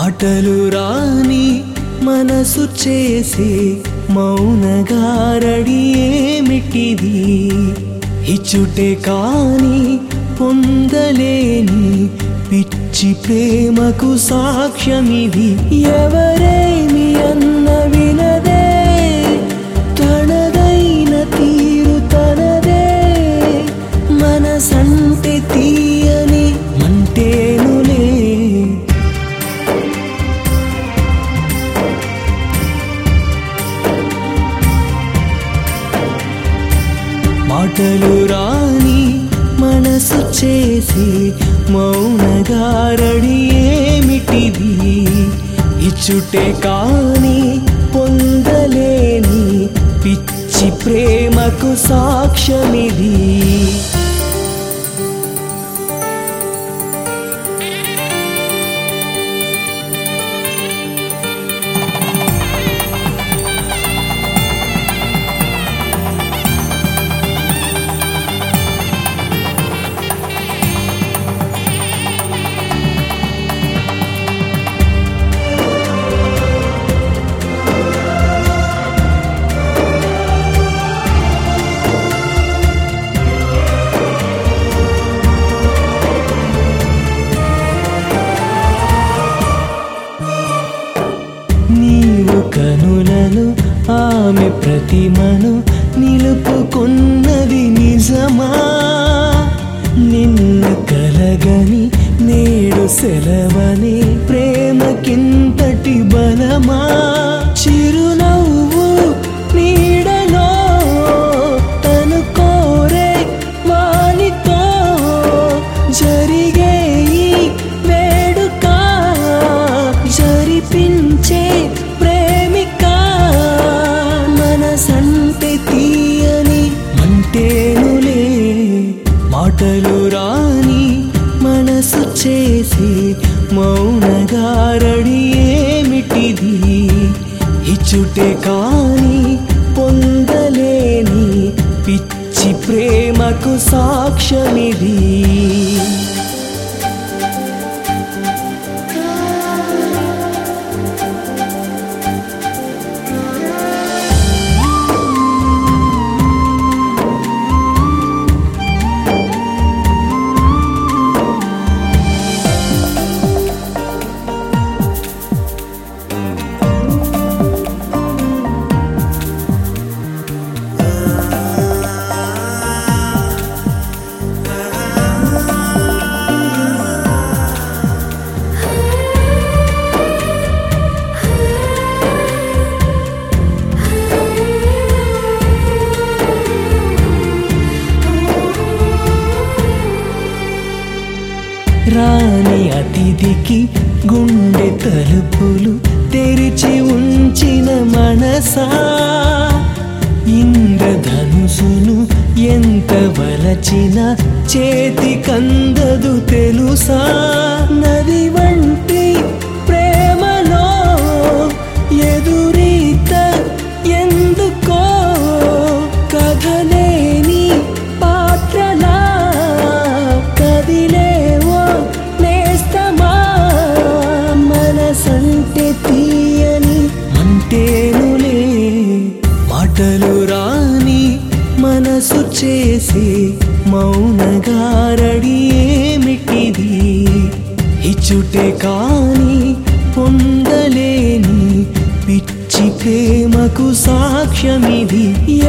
మాటలు రాని మనసు చేసే మౌనగారడి ఏమిటిది ఇచ్చుటే కాని పొందలేని పిచ్చి ప్రేమకు సాక్ష్యమిది ఎవరేమి అన్న వినదే తనదైన తీరు తనదే మనసంటే తీయని మంటేనులే మాటలు రాని మనసు చేసి మౌనగారడి ఏమిటిది ఇచ్చుటే కాని పొందలేని పిచ్చి ప్రేమకు సాక్ష్యమిది నీవు కనులను ఆమె ప్రతిమను నిలుపుకున్నది నిజమా నిన్న కలగని నేడు సెలవని ప్రేమకింతటి బలమా చిరునవ్వు నీడలో తను కోరే వానితో జరిగే ఈ వేడుక జరిపించే ప్రేమిక మనసంటే తీయని మంటేనులే మాటలు రాని మనసు చేసి మౌనగారడి ఏమిటిది ఇచ్చుటే కాని పొందలేని పిచ్చి ప్రేమకు సాక్ష్యమిది రాని అతిథికి గుండె తలుపులు తెరిచి ఉంచిన మనసా ఇంద్రధనుసును ఎంత వలచిన చేతి కందదు తెలుసా నది వంటి ప్రేమలో ఎదురీత ఎందుకో కథలేని పాత్రలా కదిలేవో నేస్తమా మనసంటే తీయని మంటేనులే మాటలు రాని మనసు చేసి మౌనగారడి ఏమిటిది ఇచ్చుటే కాని పొందలేని పిచ్చి ప్రేమకు సాక్ష్యమిది